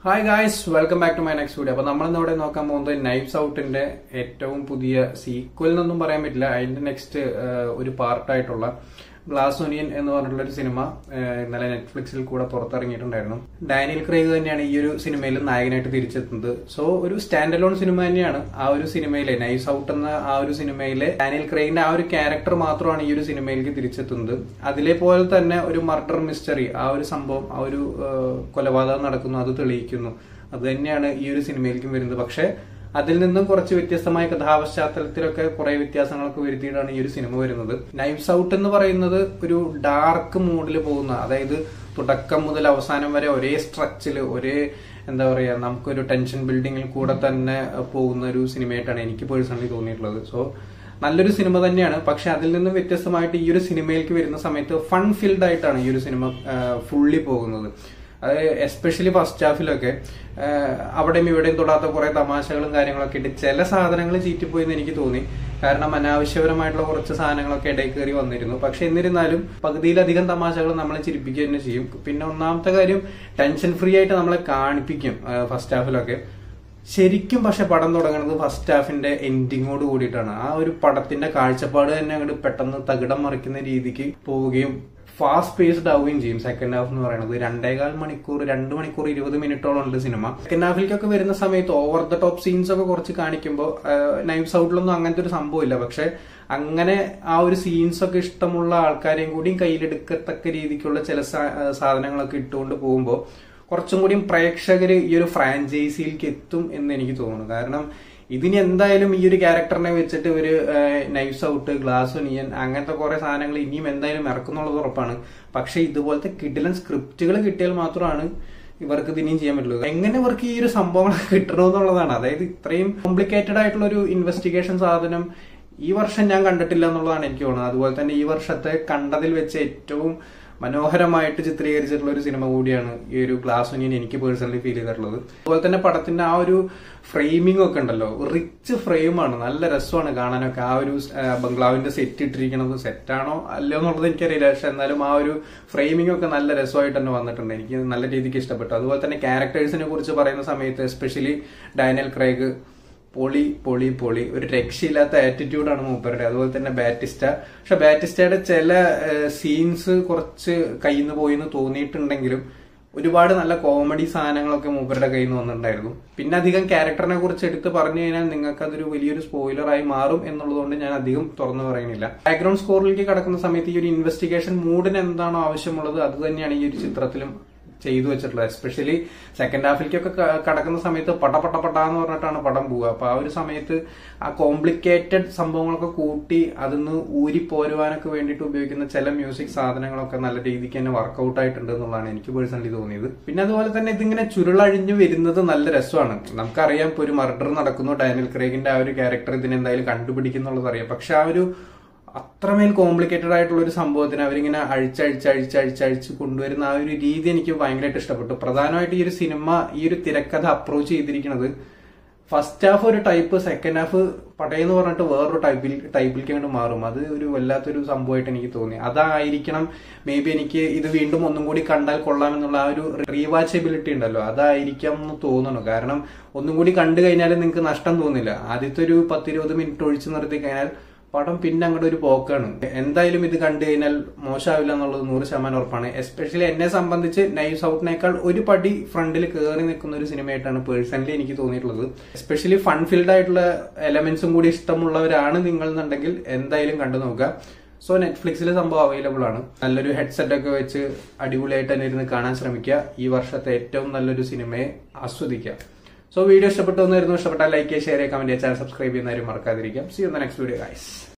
hi guys welcome back to my next video അപ്പൊ നമ്മൾ ഇവിടെ നോക്കാൻ പോകുന്നത് നൈഫ്സ് ഔട്ടിന്റെ ഏറ്റവും പുതിയ സീക്വൽ എന്നൊന്നും പറയാൻ പറ്റില്ല അതിന്റെ നെക്സ്റ്റ് ഒരു പാർട്ടായിട്ടുള്ള ഗ്ലാസ് ഒനിയൻ എന്ന് പറഞ്ഞിട്ടുള്ള ഒരു സിനിമ ഏഹ്, ഇന്നലെ നെറ്റ്ഫ്ലിക്സിൽ കൂടെ പുറത്തിറങ്ങിയിട്ടുണ്ടായിരുന്നു ഡാനിയൽ ക്രേഗ് തന്നെയാണ് ഈ ഒരു സിനിമയിൽ നായകനായിട്ട് തിരിച്ചെത്തുന്നത് സോ ഒരു സ്റ്റാൻഡ് അലോൺ സിനിമ തന്നെയാണ് ആ ഒരു സിനിമയിലെ നൈസ് ഔട്ട് എന്ന ആ ഒരു സിനിമയിലെ ഡാനിയൽ ക്രേഗിന്റെ ആ ഒരു ക്യാരക്ടർ മാത്രമാണ് ഈ ഒരു സിനിമയിലേക്ക് തിരിച്ചെത്തുന്നത് അതിലെ പോലെ തന്നെ ഒരു മർഡർ മിസ്റ്ററി ആ ഒരു സംഭവം ആ ഒരു ഏഹ്, കൊലപാതകം നടക്കുന്നു അത് തെളിയിക്കുന്നു അത് തന്നെയാണ് ഈ ഒരു സിനിമയിലേക്കും വരുന്നത് പക്ഷേ അതിൽ നിന്നും കുറച്ച് വ്യത്യസ്തമായ കഥാപശ്ചാത്തലത്തിലൊക്കെ കുറെ വ്യത്യാസങ്ങളൊക്കെ വരുത്തിയിട്ടാണ് ഈ ഒരു സിനിമ വരുന്നത് നൈഫ്സ് ഔട്ട് എന്ന് പറയുന്നത് ഒരു ഡാർക്ക് മൂഡിൽ പോകുന്ന അതായത് തുടക്കം മുതൽ അവസാനം വരെ ഒരേ സ്ട്രക്ചറിൽ ഒരേ എന്താ പറയാ നമുക്കൊരു ടെൻഷൻ ബിൽഡിങ്ങിൽ കൂടെ തന്നെ പോകുന്ന ഒരു സിനിമയായിട്ടാണ് എനിക്ക് പേഴ്സണലി തോന്നിയിട്ടുള്ളത് സോ നല്ലൊരു സിനിമ തന്നെയാണ് പക്ഷെ അതിൽ നിന്ന് വ്യത്യസ്തമായിട്ട് ഈ ഒരു സിനിമയിലേക്ക് വരുന്ന സമയത്ത് ഫൺ ഫിൽഡ് ആയിട്ടാണ് ഈ ഒരു സിനിമ ഫുള്ളി പോകുന്നത് അത് എസ്പെഷ്യലി ഫസ്റ്റ് ഹാഫിലൊക്കെ അവിടെയും ഇവിടെയും തൊടാത്ത കുറെ തമാശകളും കാര്യങ്ങളൊക്കെ ഉണ്ട് ചില സാധനങ്ങൾ ചീറ്റിപ്പോയി എന്ന് എനിക്ക് തോന്നി കാരണം അനാവശ്യപരമായിട്ടുള്ള കുറച്ച് സാധനങ്ങളൊക്കെ ഇടയിൽ കയറി വന്നിരുന്നു പക്ഷെ എന്നിരുന്നാലും പകുതിയിലധികം തമാശകൾ നമ്മളെ ചിരിപ്പിക്കുക തന്നെ ചെയ്യും പിന്നെ ഒന്നാമത്തെ കാര്യം ടെൻഷൻ ഫ്രീ ആയിട്ട് നമ്മളെ കാണിപ്പിക്കും ഫസ്റ്റ് ഹാഫിലൊക്കെ ശരിക്കും പക്ഷെ പടം തുടങ്ങുന്നത് ഫസ്റ്റ് ഹാഫിന്റെ എൻഡിങ്ങോട് കൂടിയിട്ടാണ് ആ ഒരു പടത്തിന്റെ കാഴ്ചപ്പാട് തന്നെ അങ്ങോട്ട് പെട്ടെന്ന് തകിടം മറിക്കുന്ന രീതിക്ക് പോവുകയും ഫാസ്റ്റ് പേസ്ഡ് ആവുകയും ചെയ്യും സെക്കൻഡ് ഹാഫ് എന്ന് പറയുന്നത് രണ്ടേകാൽ മണിക്കൂർ രണ്ട് മണിക്കൂർ ഇരുപത് മിനിറ്റോളം ഉണ്ട് സിനിമ സെക്കൻഡ് ഹാഫിലേക്കൊക്കെ വരുന്ന സമയത്ത് ഓവർ ദ ടോപ്പ് സീൻസ് ഒക്കെ കുറച്ച് കാണിക്കുമ്പോൾ നൈഫ്സ് ഔട്ടിലൊന്നും അങ്ങനത്തെ ഒരു സംഭവമില്ല പക്ഷെ അങ്ങനെ ആ ഒരു സീൻസ് ഒക്കെ ഇഷ്ടമുള്ള ആൾക്കാരെയും കൂടിയും കയ്യിലെടുക്കത്തക്ക രീതിക്കുള്ള ചില സാ- സാധനങ്ങളൊക്കെ ഇട്ടുകൊണ്ട് പോകുമ്പോൾ കുറച്ചും കൂടിയും പ്രേക്ഷകർ ഈ ഒരു ഫ്രാഞ്ചൈസിയിലേക്ക് എത്തും എന്ന് എനിക്ക് തോന്നുന്നു കാരണം ഇതിന് എന്തായാലും ഈ ഒരു ക്യാരക്ടറിനെ വെച്ചിട്ട് ഒരു നൈഫ്സ് ഔട്ട് ഗ്ലാസ് ഒനിയൻ അങ്ങനത്തെ കുറെ സാധനങ്ങൾ ഇനിയും എന്തായാലും ഇറക്കുന്നുള്ളത് ഉറപ്പാണ് പക്ഷെ ഇതുപോലത്തെ കിഡിലൻ സ്ക്രിപ്റ്റുകൾ കിട്ടിയാൽ മാത്രമാണ് ഇവർക്ക് ഇത് ഇനിയും ചെയ്യാൻ പറ്റുള്ളൂ എങ്ങനെ ഇവർക്ക് ഈ ഒരു സംഭവങ്ങൾ കിട്ടണമെന്നുള്ളതാണ് അതായത് ഇത്രയും കോംപ്ലിക്കേറ്റഡ് ആയിട്ടുള്ള ഒരു ഇൻവെസ്റ്റിഗേഷൻ സാധനം ഈ വർഷം ഞാൻ കണ്ടിട്ടില്ല എന്നുള്ളതാണ് എനിക്ക് തോന്നുന്നത് അതുപോലെ തന്നെ ഈ വർഷത്തെ കണ്ടതിൽ വെച്ച് ഏറ്റവും മനോഹരമായിട്ട് ചിത്രീകരിച്ചിട്ടുള്ള ഒരു സിനിമ കൂടിയാണ് ഈ ഒരു ഗ്ലാസ് ഒനിയൻ എനിക്ക് പേഴ്സണലി ഫീൽ ചെയ്തിട്ടുള്ളത് അതുപോലെ തന്നെ പടത്തിന്റെ ആ ഒരു ഫ്രെയിമിംഗ് ഒക്കെ ഉണ്ടല്ലോ റിച്ച് ഫ്രെയിമാണ് നല്ല രസമാണ് കാണാനൊക്കെ ആ ഒരു ആ, ബംഗ്ലാവിന്റെ സെറ്റ് ഇട്ടിരിക്കുന്നത് സെറ്റാണോ അല്ലയോ എന്നുള്ളത് എനിക്കറിയില്ല പക്ഷെ എന്നാലും ആ ഒരു ഫ്രെയിമിംഗ് ഒക്കെ നല്ല രസമായിട്ട് തന്നെ വന്നിട്ടുണ്ട് എനിക്ക് നല്ല രീതിക്ക് ഇഷ്ടപ്പെട്ടു അതുപോലെ തന്നെ ക്യാരക്ടേഴ്സിനെ കുറിച്ച് പറയുന്ന സമയത്ത് എസ്പെഷ്യലി ഡാനിയൽ ക്രൈഗ് പൊളി പൊളി പൊളി ഒരു രക്ഷയില്ലാത്ത ആറ്റിറ്റ്യൂഡാണ് മൂപ്പരുടെ അതുപോലെ തന്നെ ബാറ്റിസ്റ്റ പക്ഷെ ബാറ്റിസ്റ്റയുടെ ചില സീൻസ് കുറച്ച് കയ്യിൽ നിന്ന് പോയി എന്ന് തോന്നിയിട്ടുണ്ടെങ്കിലും ഒരുപാട് നല്ല കോമഡി സാധനങ്ങളൊക്കെ മൂപ്പരുടെ കയ്യിൽ നിന്ന് വന്നിട്ടുണ്ടായിരുന്നു പിന്നെ അധികം ക്യാരക്ടറിനെ കുറിച്ച് എടുത്ത് പറഞ്ഞു കഴിഞ്ഞാൽ നിങ്ങൾക്ക് അതൊരു വലിയൊരു സ്പോയിലറായി മാറും എന്നുള്ളതുകൊണ്ട് ഞാൻ അധികം തുറന്നു പറയുന്നില്ല ബാക്ക്ഗ്രൗണ്ട് സ്കോറിലേക്ക് കടക്കുന്ന സമയത്ത് ഈ ഒരു ഇൻവെസ്റ്റിഗേഷൻ മൂഡിന് എന്താണോ ആവശ്യമുള്ളത് അത് തന്നെയാണ് ഈ ഒരു ചിത്രത്തിലും ചെയ്തു വെച്ചിട്ടുള്ളത് എസ്പെഷ്യലി സെക്കൻഡ് ഹാഫിലേക്കൊക്കെ ക- കടക്കുന്ന സമയത്ത് പട പട പട എന്ന് പറഞ്ഞിട്ടാണ് പടം പോവുക അപ്പൊ ആ ഒരു സമയത്ത് ആ കോംപ്ലിക്കേറ്റഡ് സംഭവങ്ങളൊക്കെ കൂട്ടി അതിന്ന് ഊരി പോരുവാനൊക്കെ വേണ്ടിയിട്ട് ഉപയോഗിക്കുന്ന ചില മ്യൂസിക് സാധനങ്ങളൊക്കെ നല്ല രീതിക്ക് തന്നെ വർക്കൗട്ട് ആയിട്ടുണ്ട് എന്നുള്ളതാണ് എനിക്ക് പേഴ്സണലി തോന്നിയത് പിന്നെ അതുപോലെ തന്നെ ഇതിങ്ങനെ ചുരുളഴിഞ്ഞു വരുന്നത് നല്ല രസമാണ് നമുക്കറിയാം ഇപ്പൊ ഒരു മർഡർ നടക്കുന്നു ഡാനിയൽ ക്രേഗിന്റെ ആ ഒരു ക്യാരക്ടർ ഇതിനെ എന്തായാലും കണ്ടുപിടിക്കുന്നുള്ളത് അറിയാം പക്ഷെ ആ ഒരു അത്രമേൽ കോംപ്ലിക്കേറ്റഡ് ആയിട്ടുള്ള ഒരു സംഭവത്തിന് അവരിങ്ങനെ അഴിച്ചഴിച്ച് അഴിച്ചഴിച്ച് അഴിച്ച് കൊണ്ടുവരുന്ന ആ ഒരു രീതി എനിക്ക് ഭയങ്കരമായിട്ട് ഇഷ്ടപ്പെട്ടു പ്രധാനമായിട്ട് ഈ ഒരു സിനിമ ഈ ഒരു തിരക്കഥ അപ്രോച്ച് ചെയ്തിരിക്കുന്നത് ഫസ്റ്റ് ഹാഫ് ഒരു ടൈപ്പ് സെക്കൻഡ് ഹാഫ് പടയെന്ന് പറഞ്ഞിട്ട് വേറൊരു ടൈപ്പിൽ ടൈപ്പിലേക്ക് അങ്ങോട്ട് മാറും അത് ഒരു വല്ലാത്തൊരു സംഭവമായിട്ട് എനിക്ക് തോന്നി അതായിരിക്കണം മേ ബി എനിക്ക് ഇത് വീണ്ടും ഒന്നും കൂടി കണ്ടാൽ കൊള്ളാമെന്നുള്ള ആ ഒരു റീവാച്ചബിലിറ്റി ഉണ്ടല്ലോ അതായിരിക്കാം എന്ന് തോന്നുന്നു കാരണം ഒന്നും കൂടി കണ്ടു കഴിഞ്ഞാൽ നിങ്ങൾക്ക് നഷ്ടം തോന്നില്ല ആദ്യത്തെ ഒരു പത്തിരുപത് മിനിറ്റ് ഒഴിച്ചു നിർത്തി കഴിഞ്ഞാൽ പടം പിന്നെ അങ്ങോട്ട് ഒരു പോക്കാണ് എന്തായാലും ഇത് കണ്ടു കഴിഞ്ഞാൽ മോശമാവില്ല എന്നുള്ളത് നൂറ് ശതമാനം ഉറപ്പാണ് എസ്പെഷ്യലി എന്നെ സംബന്ധിച്ച് നൈവ് സൗട്ടിനേക്കാൾ ഒരു പടി ഫ്രണ്ടിൽ കയറി നിൽക്കുന്ന ഒരു സിനിമയായിട്ടാണ് പേഴ്സണലി എനിക്ക് തോന്നിയിട്ടുള്ളത് എസ്പെഷ്യലി ഫൺ ഫീൽഡ് ആയിട്ടുള്ള എലമെന്റ്സും കൂടി ഇഷ്ടമുള്ളവരാണ് നിങ്ങൾ എന്നുണ്ടെങ്കിൽ എന്തായാലും കണ്ടു നോക്കുക സോ നെറ്റ്ഫ്ലിക്സിൽ സംഭവം അവൈലബിൾ ആണ് നല്ലൊരു ഹെഡ്സെറ്റ് ഒക്കെ വെച്ച് അടിപൊളിയായിട്ട് തന്നെ ഇരുന്ന് കാണാൻ ശ്രമിക്കുക ഈ വർഷത്തെ ഏറ്റവും നല്ലൊരു സിനിമയെ ആസ്വദിക്കുക സോ വീഡിയോ ഇഷ്ടപ്പെട്ടു എന്നായിരുന്നു ഇഷ്ടപ്പെട്ടാൽ ലൈക്ക് ചെയ്യുക ഷെയർ ചെയ്യുക കമന്റ് ചെയ്യുക ചാനൽ സബ്സ്ക്രൈബ് ചെയ്യുന്നവരും മറക്കാതിരിക്കാം see you next video guys